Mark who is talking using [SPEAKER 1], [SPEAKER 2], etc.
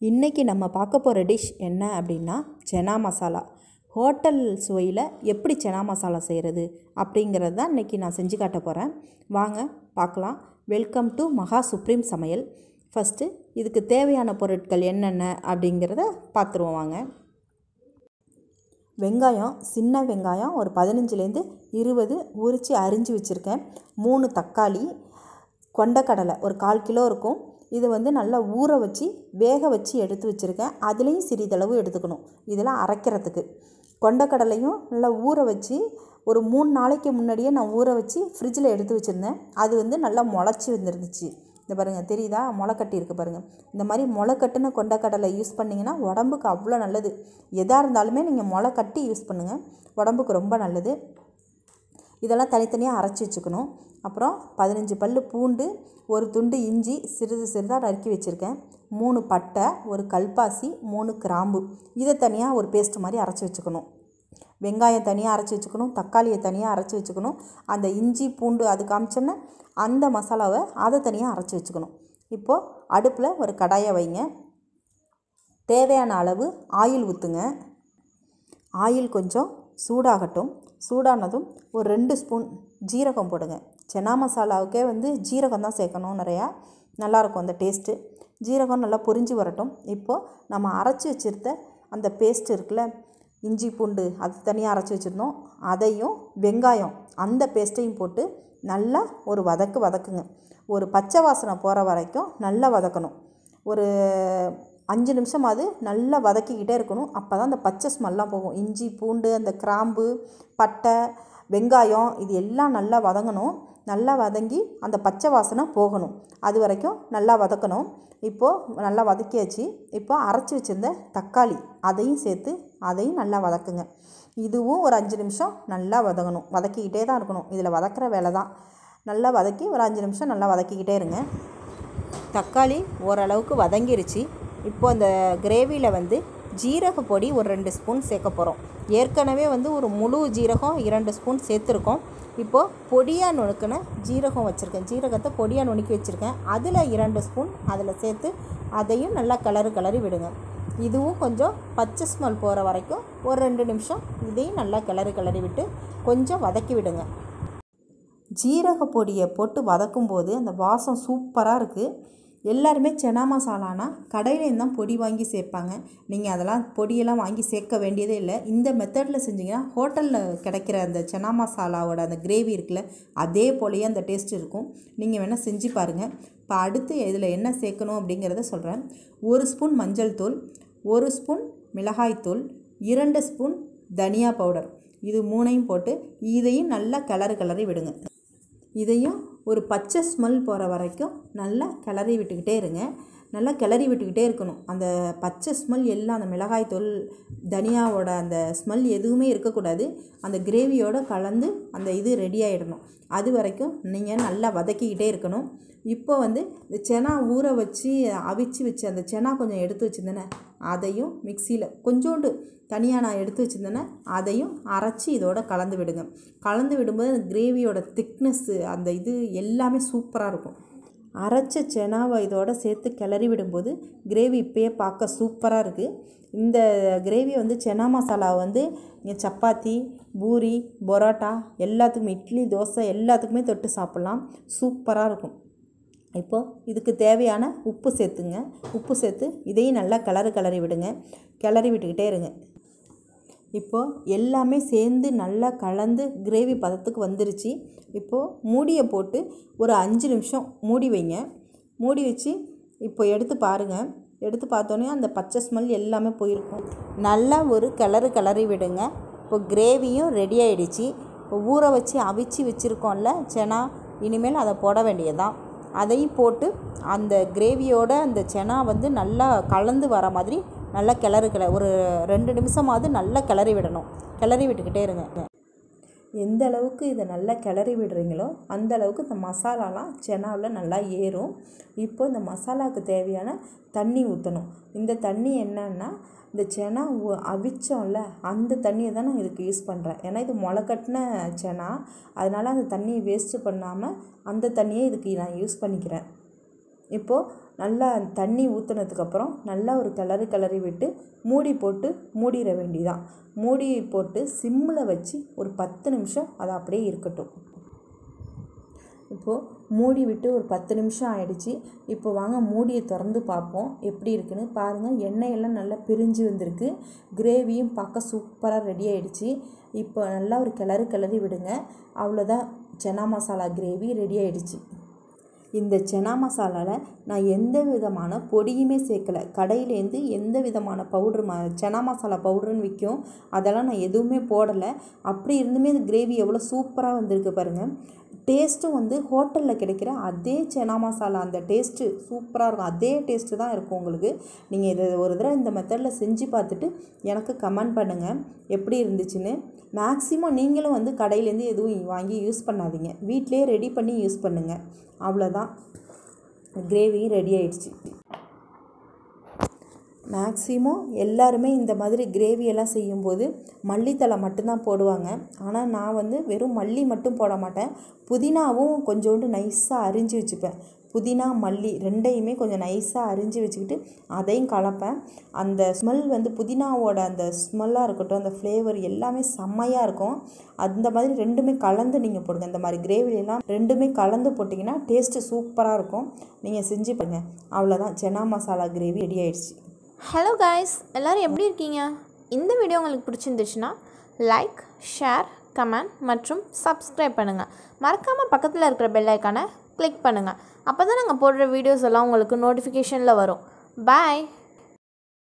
[SPEAKER 1] இன்றைக்கி நம்ம பார்க்க போகிற டிஷ் என்ன அப்படின்னா செனா மசாலா ஹோட்டல் சுவையில் எப்படி செனா மசாலா செய்கிறது அப்படிங்கிறது தான் இன்றைக்கி நான் செஞ்சு காட்ட போகிறேன் வாங்க பார்க்கலாம் welcome to Maha supreme Samayal first இதுக்கு தேவையான பொருட்கள் என்னென்ன அப்படிங்கிறத பார்த்துருவோம் வாங்க வெங்காயம் சின்ன வெங்காயம் ஒரு பதினஞ்சுலேருந்து இருபது உரித்து அரிஞ்சு வச்சுருக்கேன் மூணு தக்காளி கொண்டக்கடலை ஒரு கால் கிலோ இருக்கும் இது வந்து நல்லா ஊற வச்சு வேக வச்சு எடுத்து வச்சுருக்கேன் அதுலேயும் சிறிதளவு எடுத்துக்கணும் இதெல்லாம் அரைக்கிறதுக்கு கொண்டக்கடலையும் நல்லா ஊற வச்சு ஒரு மூணு நாளைக்கு முன்னாடியே நான் ஊற வச்சு ஃப்ரிட்ஜில் எடுத்து வச்சுருந்தேன் அது வந்து நல்லா முளைச்சி வந்துருந்துச்சு இந்த பாருங்கள் தெரியுதா முளைக்கட்டி இருக்குது பாருங்கள் இந்த மாதிரி முளைக்கட்டுன கொண்டக்கடலை யூஸ் பண்ணிங்கன்னா உடம்புக்கு அவ்வளோ நல்லது எதாக இருந்தாலுமே நீங்கள் முளை கட்டி யூஸ் பண்ணுங்கள் உடம்புக்கு ரொம்ப நல்லது இதெல்லாம் தனித்தனியாக அரைச்சி வச்சுக்கணும் அப்புறம் பதினஞ்சு பல் பூண்டு ஒரு துண்டு இஞ்சி சிறிது சிறிதாக நறுக்கி வச்சுருக்கேன் மூணு பட்டை ஒரு கல்பாசி மூணு கிராம்பு இதை தனியாக ஒரு பேஸ்ட் மாதிரி அரைச்சி வச்சுக்கணும் வெங்காயம் தனியாக அரைச்சி வச்சுக்கணும் தக்காளியை தனியாக அரைச்சி வச்சுக்கணும் அந்த இஞ்சி பூண்டு அது காமிச்சோன்னே அந்த மசாலாவை அதை தனியாக அரைச்சி வச்சுக்கணும் இப்போது அடுப்பில் ஒரு கடாயை வைங்க தேவையான அளவு ஆயில் ஊற்றுங்க ஆயில் கொஞ்சம் சூடாகட்டும் சூடானதும் ஒரு ரெண்டு ஸ்பூன் ஜீரகம் போடுங்க சென்னா மசாலாவுக்கே வந்து ஜீரகம் தான் சேர்க்கணும் நிறையா நல்லாயிருக்கும் அந்த டேஸ்ட்டு ஜீரகம் நல்லா பொரிஞ்சு வரட்டும் இப்போது நம்ம அரைச்சி வச்சுருந்த அந்த பேஸ்ட் இருக்குல்ல இஞ்சி பூண்டு அது தனியாக அரைச்சி வச்சுருந்தோம் அதையும் வெங்காயம் அந்த பேஸ்ட்டையும் போட்டு நல்லா ஒரு வதக்கு வதக்குங்க ஒரு பச்சை வாசனை போகிற வரைக்கும் நல்லா வதக்கணும் ஒரு அஞ்சு நிமிஷமாவது நல்லா வதக்கிக்கிட்டே இருக்கணும் அப்போ தான் அந்த பச்சை ஸ்மெல்லாம் போகும் இஞ்சி பூண்டு அந்த கிராம்பு பட்டை வெங்காயம் இது எல்லாம் நல்லா வதங்கணும் நல்லா வதங்கி அந்த பச்சை வாசனை போகணும் அது வரைக்கும் நல்லா வதக்கணும் இப்போது நல்லா வதக்கியாச்சு இப்போ அரைச்சி வச்சுருந்த தக்காளி அதையும் சேர்த்து அதையும் நல்லா வதக்குங்க இதுவும் ஒரு அஞ்சு நிமிஷம் நல்லா வதங்கணும் வதக்கிக்கிட்டே தான் இருக்கணும் இதில் வதக்கிற வேலை தான் நல்லா வதக்கி ஒரு அஞ்சு நிமிஷம் நல்லா வதக்கிக்கிட்டே இருங்க தக்காளி ஓரளவுக்கு வதங்கிருச்சு இப்போ அந்த கிரேவியில் வந்து ஜீரக பொடி ஒரு ரெண்டு ஸ்பூன் சேர்க்க போகிறோம் ஏற்கனவே வந்து ஒரு முழு ஜீரகம் இரண்டு ஸ்பூன் சேர்த்துருக்கோம் இப்போது பொடியாக நுணுக்கின ஜீரகம் வச்சுருக்கேன் ஜீரகத்தை பொடியாக நுணுக்கி வச்சுருக்கேன் அதில் இரண்டு ஸ்பூன் அதில் சேர்த்து அதையும் நல்லா கலரு கலரி விடுங்க இதுவும் கொஞ்சம் பச்சை ஸ்மெல் போகிற வரைக்கும் ஒரு ரெண்டு நிமிஷம் இதையும் நல்லா கிளறி கிளறி விட்டு கொஞ்சம் வதக்கி விடுங்க ஜீரக பொடியை போட்டு வதக்கும்போது அந்த வாசம் சூப்பராக இருக்குது எல்லாருமே செனா மசாலானா கடையிலேருந்து தான் பொடி வாங்கி சேர்ப்பாங்க நீங்கள் அதெல்லாம் பொடியெல்லாம் வாங்கி சேர்க்க வேண்டியதே இல்லை இந்த மெத்தடில் செஞ்சிங்கன்னா ஹோட்டலில் கிடைக்கிற அந்த செனா மசாலாவோட அந்த கிரேவி இருக்குல்ல அதே போலயே அந்த டேஸ்ட் இருக்கும் நீங்கள் வேணால் செஞ்சு பாருங்கள் இப்போ அடுத்து இதில் என்ன சேர்க்கணும் அப்படிங்கிறத சொல்கிறேன் ஒரு ஸ்பூன் மஞ்சள் தூள் ஒரு ஸ்பூன் மிளகாய்த்தூள் இரண்டு ஸ்பூன் தனியா பவுடர் இது மூணையும் போட்டு இதையும் நல்லா கிளறு கிளறி விடுங்க இதையும் ஒரு பச்சை ஸ்மெல் போகிற வரைக்கும் நல்லா கிளறி விட்டுக்கிட்டே இருங்க நல்லா கிளறி விட்டுக்கிட்டே இருக்கணும் அந்த பச்சை ஸ்மெல் எல்லாம் அந்த மிளகாய்த்தூள் தனியாவோட அந்த ஸ்மெல் எதுவுமே இருக்கக்கூடாது அந்த கிரேவியோடு கலந்து அந்த இது ரெடி ஆகிடணும் அது வரைக்கும் நீங்கள் நல்லா வதக்கிக்கிட்டே இருக்கணும் இப்போ வந்து இந்த செனா ஊற வச்சு அவிச்சு வச்சு அந்த செனா கொஞ்சம் எடுத்து வச்சுருந்தேனே அதையும் மிக்சியில் கொஞ்சோண்டு தனியாக நான் எடுத்து வச்சுருந்தேனே அதையும் அரைச்சி இதோட கலந்து விடுங்க கலந்து விடும்போது அந்த கிரேவியோட திக்னஸ்ஸு அந்த இது எல்லாமே சூப்பராக இருக்கும் அரைச்ச செனாவை இதோட சேர்த்து கிளறி விடும்போது கிரேவி இப்போயே பார்க்க சூப்பராக இருக்குது இந்த கிரேவி வந்து செனா மசாலா வந்து இங்கே சப்பாத்தி பூரி பரோட்டா எல்லாத்துக்குமே இட்லி தோசை எல்லாத்துக்குமே தொட்டு சாப்பிட்லாம் சூப்பராக இருக்கும் இப்போது இதுக்கு தேவையான உப்பு சேர்த்துங்க உப்பு சேர்த்து இதையும் நல்லா கிளறு கிளறி விடுங்க கிளறி விட்டுக்கிட்டே இருங்க இப்போது எல்லாமே சேர்ந்து நல்லா கலந்து கிரேவி பதத்துக்கு வந்துருச்சு இப்போது மூடியை போட்டு ஒரு அஞ்சு நிமிஷம் மூடி வைங்க மூடி வச்சு இப்போ எடுத்து பாருங்கள் எடுத்து பார்த்தோன்னே அந்த பச்சை ஸ்மெல் எல்லாமே போயிருக்கும் நல்லா ஒரு கிளறு கிளறி விடுங்க இப்போ கிரேவியும் ரெடி ஆகிடுச்சு இப்போ ஊற வச்சு அவிச்சு வச்சுருக்கோம்ல செனா இனிமேல் அதை போட வேண்டியதான் அதையும் போட்டு அந்த கிரேவியோட அந்த செனா வந்து நல்லா கலந்து வர மாதிரி நல்லா கிளறு கிள ஒரு ரெண்டு நிமிஷமாவது நல்லா கிளறி விடணும் கிளறி விட்டுக்கிட்டே இருங்க எந்த அளவுக்கு இதை நல்லா கிளறி விடுறீங்களோ அந்த அளவுக்கு இந்த மசாலாலாம் செனாவில் நல்லா ஏறும் இப்போ இந்த மசாலாவுக்கு தேவையான தண்ணி ஊற்றணும் இந்த தண்ணி என்னன்னா இந்த செனா அவிச்சோம்ல அந்த தண்ணியை தான் நான் இதுக்கு யூஸ் பண்ணுறேன் ஏன்னா இது முளைக்கட்டின செனா அதனால் அந்த தண்ணியை வேஸ்ட்டு பண்ணாமல் அந்த தண்ணியை இதுக்கு நான் யூஸ் பண்ணிக்கிறேன் இப்போது நல்லா தண்ணி ஊற்றுனதுக்கப்புறம் நல்லா ஒரு கிளறி கிளறி விட்டு மூடி போட்டு மூடிட வேண்டியதான் மூடி போட்டு சிம்மில் வச்சு ஒரு பத்து நிமிஷம் அது அப்படியே இருக்கட்டும் இப்போது மூடி விட்டு ஒரு பத்து நிமிஷம் ஆயிடுச்சு இப்போ வாங்க மூடியை திறந்து பார்ப்போம் எப்படி இருக்குன்னு பாருங்கள் எண்ணெயெல்லாம் நல்லா பிரிஞ்சு வந்திருக்கு கிரேவியும் பார்க்க சூப்பராக ரெடி ஆயிடுச்சு இப்போ நல்லா ஒரு கிளறு கிளறி விடுங்க அவ்வளோதான் சனா மசாலா கிரேவி ரெடி ஆயிடுச்சு இந்த சனா மசாலாவில் நான் எந்த விதமான பொடியுமே சேர்க்கலை கடையிலேருந்து எந்த விதமான பவுட்ரு ம சனா மசாலா பவுட்ருன்னு விற்கும் அதெல்லாம் நான் எதுவுமே போடலை அப்படி இருந்துமே இந்த கிரேவி எவ்வளோ சூப்பராக வந்திருக்கு பாருங்கள் டேஸ்ட்டும் வந்து ஹோட்டலில் கிடைக்கிற அதே சனா மசாலா அந்த டேஸ்ட்டு சூப்பராக இருக்கும் அதே டேஸ்ட்டு தான் இருக்கும் உங்களுக்கு நீங்கள் இதை ஒரு தடவை இந்த மெத்தடில் செஞ்சு பார்த்துட்டு எனக்கு கமெண்ட் பண்ணுங்கள் எப்படி இருந்துச்சுன்னு மேக்ஸிமம் நீங்களும் வந்து கடையிலேருந்து எதுவும் வாங்கி யூஸ் பண்ணாதீங்க வீட்டிலே ரெடி பண்ணி யூஸ் பண்ணுங்கள் அவ்வளோதான் கிரேவி ரெடி ஆயிடுச்சு மேக்ஸிமம் எல்லாருமே இந்த மாதிரி கிரேவியெல்லாம் செய்யும்போது மல்லித்தலை மட்டும்தான் போடுவாங்க ஆனால் நான் வந்து வெறும் மல்லி மட்டும் போட மாட்டேன் புதினாவும் கொஞ்சோண்டு நைஸாக அரிஞ்சு வச்சுப்பேன் புதினா மல்லி ரெண்டையுமே கொஞ்சம் நைஸாக அரிஞ்சு வச்சுக்கிட்டு அதையும் கலப்பேன் அந்த ஸ்மெல் வந்து புதினாவோட அந்த ஸ்மெல்லாக இருக்கட்டும் அந்த ஃப்ளேவர் எல்லாமே செம்மையாக இருக்கும் அந்த மாதிரி ரெண்டுமே கலந்து நீங்கள் போடுங்க இந்த மாதிரி கிரேவிலாம் ரெண்டுமே கலந்து போட்டிங்கன்னா டேஸ்ட்டு சூப்பராக இருக்கும் நீங்கள் செஞ்சு பாருங்க அவ்வளோதான் சென்னா மசாலா கிரேவி ரெடி ஆயிடுச்சு
[SPEAKER 2] ஹலோ காய்ஸ் எல்லோரும் எப்படி இருக்கீங்க இந்த வீடியோ உங்களுக்கு பிடிச்சிருந்துச்சுன்னா லைக் ஷேர் கமெண்ட் மற்றும் சப்ஸ்கிரைப் பண்ணுங்கள் மறக்காமல் பக்கத்தில் இருக்கிற பெல் ஐக்கானை கிளிக் பண்ணுங்கள் அப்போ தான் நாங்கள் போடுற வீடியோஸ் எல்லாம் உங்களுக்கு நோட்டிஃபிகேஷனில் வரும் பாய்